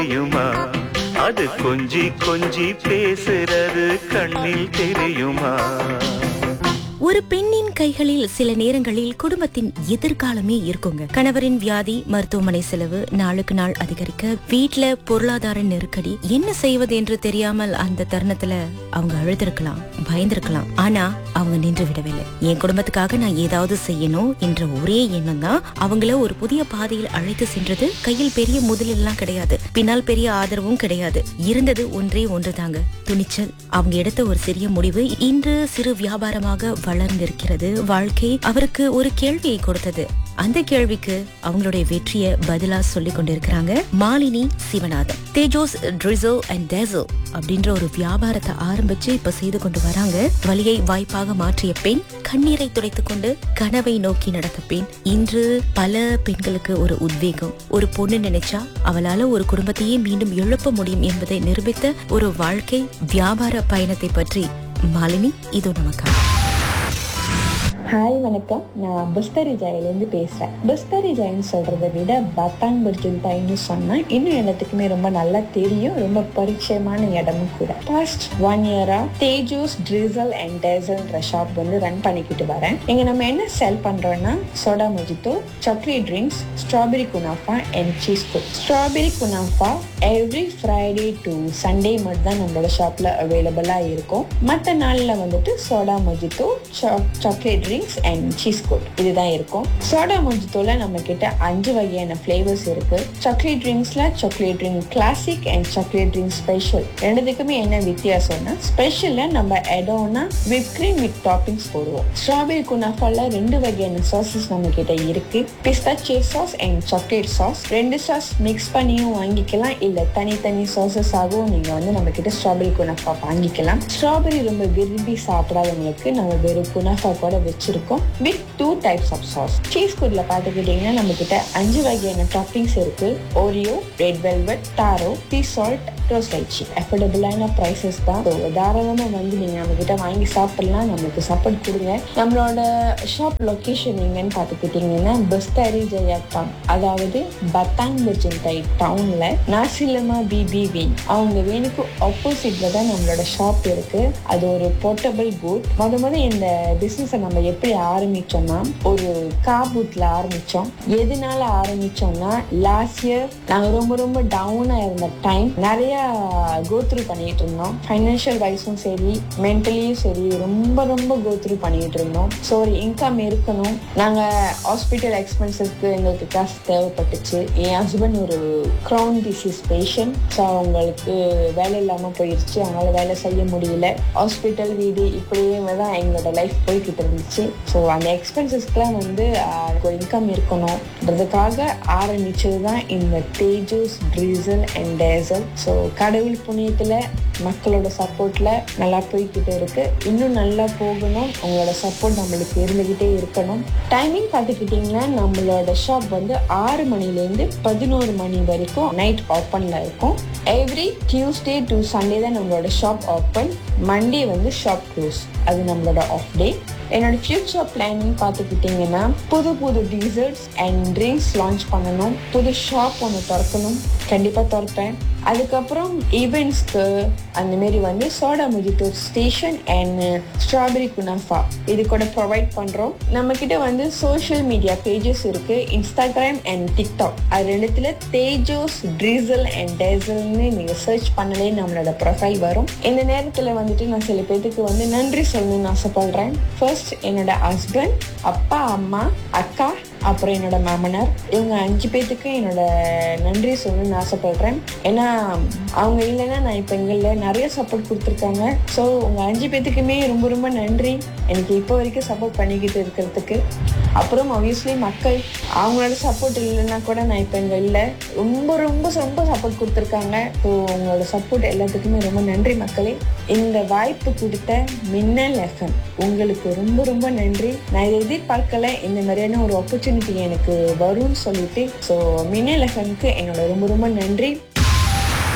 தெரியுமா அது கொஞ்சி கொஞ்சி பேசுறது கண்ணில் தெரியுமா ஒரு பெண்ணின் கைகளில் சில நேரங்களில் குடும்பத்தின் எதிர்காலமே இருக்குங்க கணவரின் வியாதி மருத்துவமனை செலவு நாளுக்கு நாள் அதிகரிக்க வீட்ல பொருளாதார நெருக்கடி என்ன செய்வது என்று தெரியாமல் அந்த தருணத்துல அவங்க அழுதிருக்கலாம் பயந்திருக்கலாம் ஆனா அவங்க நின்று விடவில்லை என் குடும்பத்துக்காக நான் ஏதாவது செய்யணும் என்ற ஒரே எண்ணம் தான் அவங்கள ஒரு புதிய பாதையில் அழைத்து சென்றது கையில் பெரிய முதலெல்லாம் கிடையாது பின்னால் பெரிய ஆதரவும் கிடையாது இருந்தது ஒன்றே ஒன்றுதாங்க துணிச்சல் அவங்க எடுத்த ஒரு சிறிய முடிவு இன்று சிறு வியாபாரமாக வளர்ந்திருக்கிறது வாழ்க்கை அவருக்கு ஒரு கேள்வியை கொடுத்தது அந்த கேள்விக்கு அவங்களுடைய வெற்றியை பதிலா சொல்லி கொண்டிருக்கிறாங்க Malini Sivanathan Tejos drizzle and dazzle அப்படின்ற ஒரு வியாபாரத்தை ஆரம்பிச்சு இப்ப செய்து கொண்டு வராங்க வலியை வாய்ப்பாக மாற்றிய பெண் கண்ணீரை துடைத்துக் கொண்டு கனவை நோக்கி நடந்த பெண் இன்று பல பெண்களுக்கு ஒரு உத்வேகம் ஒரு பொண்ணு நினைச்சா அவளால ஒரு குடும்பத்தையே மீண்டும் எழுப்ப முடியும் என்பதை நிரூபித்த ஒரு வாழ்க்கை வியாபார பயணத்தை பற்றி மாலினி இது நமக்காக ஹாய் வணக்கம் நான் பிஸ்தரி ஜாயிலேருந்து பேசுகிறேன் பிஸ்தரி ஜாயின்னு சொல்கிறத விட பத்தாங் பர்ஜுன் டைன்னு சொன்னால் இன்னும் எல்லாத்துக்குமே ரொம்ப நல்லா தெரியும் ரொம்ப பரிச்சயமான இடமும் கூட பாஸ்ட் ஒன் இயரா தேஜூஸ் ட்ரிசல் அண்ட் டேசல்ன்ற ஷாப் வந்து ரன் பண்ணிக்கிட்டு வரேன் இங்கே நம்ம என்ன செல் பண்ணுறோன்னா soda mojito chocolate drinks strawberry kunafa and cheese cook strawberry kunafa every Friday to Sunday மட்டும் தான் நம்மளோட ஷாப்பில் அவைலபிளாக இருக்கும் மற்ற நாளில் வந்துட்டு soda mojito chocolate drinks and cheese cook இதுதான் இருக்கும் சோடா மொஜித்தோல நம்ம கிட்ட அஞ்சு வகையான ஃப்ளேவர்ஸ் இருக்கு சாக்லேட் ட்ரிங்க்ஸ்ல chocolate drink classic and chocolate drink special ரெண்டுத்துக்குமே என்ன வித்தியாசம்னா ஸ்பெஷல்ல நம்ம எடோனா விப் கிரீம் வித் டாப்பிங்ஸ் போடுவோம் ஸ்ட்ராபெரி குனாஃபால ரெண்டு வகையான சாசஸ் நம்ம கிட்ட இருக்கு pistachio sauce and chocolate sauce ரெண்டு சாஸ் மிக்ஸ் பண்ணியும் வாங்கிக்கலாம் இல்ல தனித்தனி சாசஸ் ஆகவும் நீங்க வந்து நம்ம கிட்ட ஸ்ட்ராபெரி குனாஃபா வாங்கிக்கலாம் ஸ்ட்ராபெரி ரொம்ப விரும்பி சாப்பிடாதவங்களுக்கு நம்ம வெறும் குனாஃபா கூட வச்சிருக்கோம் with two types of sauce cheese குட்ல பாத்துக்கிட்டீங்கன்னா நம்ம கிட்ட அஞ்சு வகையான டாப்பிங்ஸ் இருக்கு Oreo red velvet taro tea salt rose lychee அஃபோர்டபுளான ப்ரைசஸ் தான் So, தாராளமா வந்து நீங்க நம்ம கிட்ட வாங்கி சாப்பிடலாம் நம்மளுக்கு சப்போர்ட் கொடுங்க நம்மளோட ஷாப் லொகேஷன் எங்கன்னு பாத்துக்கிட்டீங்கன்னா பெஸ்தாரி ஜெயா டவுன் அதாவது பத்தாங் பர்ஜென்டை டவுன்ல நாசிலமா பிபிவி அவங்க வேணுக்கு ஆப்போசிட்ல தான் நம்மளோட ஷாப் இருக்கு அது ஒரு போர்ட்டபிள் பூத் முத முத இந்த பிசினஸை நம்ம எப்படி ஆரம்பிச்சோம்னா ஒரு கா பூத்ல ஆரம்பிச்சோம் எதனால ஆரம்பிச்சோம்னா லாஸ்ட் இயர் நாங்க ரொம்ப ரொம்ப டவுனா இருந்த டைம் நிறைய கோத்ரூ பண்ணிட்டு இருந்தோம் ஃபைனான்ஷியல் வைஸும் சரி மென்டலியும் சரி ரொம்ப ரொம்ப கோத்ரூ பண்ணிட்டு இருந்தோம் ஸோ ஒரு இன்கம் இருக்கணும் நாங்க ஹாஸ்பிட்டல் எக்ஸ்பென்சஸ்க்கு எங்களுக்கு காசு தேவைப்பட்டுச்சு என் ஹஸ்பண்ட் ஒரு க்ரௌன் டிசீஸ் பேஷண்ட் ஸோ அவங்களுக்கு வேலை இல்லாம போயிருச்சு அவங்களால வேலை செய்ய முடியல ஹாஸ்பிட்டல் வீடு இப்படியே தான் எங்களோட லைஃப் போய்கிட்டு இருந்துச்சு ஸோ அந்த எக்ஸ்பென்சஸ்க்குலாம் வந்து ஆஹ், ஒரு இன்கம் இருக்கணும்ன்றதுக்காக ஆரம்பிச்சது தான் இந்த Tejas drizzle and dazzle so கடவுள் புண்ணியத்தில் மக்களோட சப்போர்ட்ல நல்லா போய்கிட்டு இருக்கு இன்னும் நல்லா போகணும் உங்களோட சப்போர்ட் நம்மளுக்கு இருந்துகிட்டே இருக்கணும் டைமிங் பார்த்துக்கிட்டிங்கன்னா நம்மளோட ஷாப் வந்து ஆறு மணிலேருந்து பதினோரு மணி வரைக்கும் நைட் ஓப்பனில் இருக்கும் எவ்ரி டியூஸ்டே டு சண்டே தான் நம்மளோட ஷாப் ஓப்பன் மண்டே வந்து ஷாப் க்ளோஸ் அது நம்மளோட ஆஃப் டே என்னோட ஃபியூச்சர் பிளான் பார்த்துக்கிட்டிங்கன்னா புது புது டீசர்ட்ஸ் அண்ட் ட்ரிங்க்ஸ் லான்ச் பண்ணணும் புது ஷாப் ஒன்று திறக்கணும் கண்டிப்பாக திறப்பேன் அதுக்கப்புறம் ஈவெண்ட்ஸ்க்கு அந்த மாரி வந்து soda mojito station and strawberry kunafa இது கூட ப்ரொவைட் பண்ணுறோம் நம்மக்கிட்ட வந்து சோஷியல் மீடியா பேஜஸ் இருக்குது இன்ஸ்டாகிராம் அண்ட் டிக்டாக் அது ரெண்டுத்துல தேஜோஸ் ட்ரீசல் அண்ட் டேசல்னு நீங்கள் சர்ச் பண்ணலே நம்மளோட ப்ரொஃபைல் வரும் இந்த நேரத்தில் வந்துட்டு நான் சில பேர்த்துக்கு வந்து நன்றி சொல்லணும்னு ஆசைப்படுறேன் ஃபர்ஸ்ட் என்னோட ஹஸ்பண்ட் அப்பா அம்மா அக்கா அப்புறம் என்னோட மாமனார் இவங்க அஞ்சு பேர்த்துக்கு என்னோட நன்றி சொல்லணும்னு ஆசைப்படுறேன் ஏன்னா அவங்க இல்லைன்னா நான் இப்போ இங்கே இல்லை நிறைய சப்போர்ட் கொடுத்துருக்காங்க ஸோ உங்கள் அஞ்சு பேர்த்துக்குமே ரொம்ப ரொம்ப நன்றி எனக்கு இப்போ வரைக்கும் சப்போர்ட் பண்ணிக்கிட்டு இருக்கிறதுக்கு அப்புறம் obviously மக்கள் அவங்களோட சப்போர்ட் இல்லைன்னா கூட நான் இப்போ இங்கே இல்லை ரொம்ப ரொம்ப ரொம்ப சப்போர்ட் கொடுத்துருக்காங்க ஸோ உங்களோட சப்போர்ட் எல்லாத்துக்குமே ரொம்ப நன்றி மக்களே இந்த வாய்ப்பு கொடுத்த மின்னல் எஃப்எம் உங்களுக்கு ரொம்ப ரொம்ப நன்றி நான் இதை எதிர்பார்க்கல இந்த மாதிரியான ஒரு ஆப்பர்ச்சுனிட்டி எனக்கு வரும்னு சொல்லிட்டு ஸோ மின்னல் எஃப்எம்க்கு என்னோட ரொம்ப ரொம்ப நன்றி